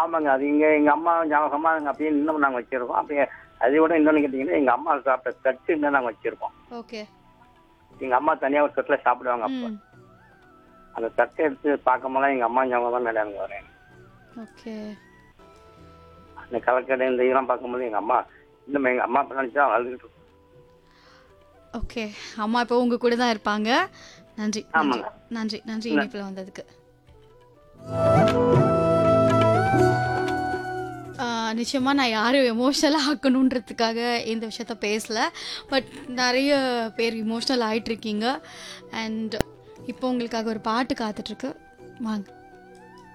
ஆமாங்க அது இங்க எங்க அம்மா ஞாபகமா நாங்க அப்படியே இன்னும் நாங்க வச்சிருக்கோம் அப்படியே அதை விட இன்னொன்னு கேட்டீங்கன்னா எங்க அம்மா சாப்பிட்ட தட்டு இன்னும் நாங்க வச்சிருக்கோம் ஓகே எங்க அம்மா தனியா ஒரு தட்டுல சாப்பிடுவாங்க அப்ப ம் அந்த தட்டை எடுத்து பார்க்கும்போது எங்க அம்மா ஞாபகம் தான் மேடம் எனக்கு வரேன் ஓகே அந்த கலக்கடை இந்த இதெல்லாம் பார்க்கும்போது எங்க அம்மா இன்னும் எங்க அம்மா நினைச்சா அழுதுகிட்டு இருக்கும். ஓகே அம்மா இப்போ உங்க கூட தான் இருப்பாங்க நன்றி நன்றி ஆமாங்க. நன்றி நன்றி இனிப்பில் வந்ததுக்கு ஆஹ் நிச்சயமா நான் யாரும் எமோஷ்னலாக ஆக்கணுன்றதுக்காக இந்த விஷயத்த பேசல பட் நிறைய பேர் இமோஷ்னல் ஆயிட்டு இருக்கீங்க அண்ட் இப்போ உங்களுக்காக ஒரு பாட்டு காத்துட்ருக்கு வாங்க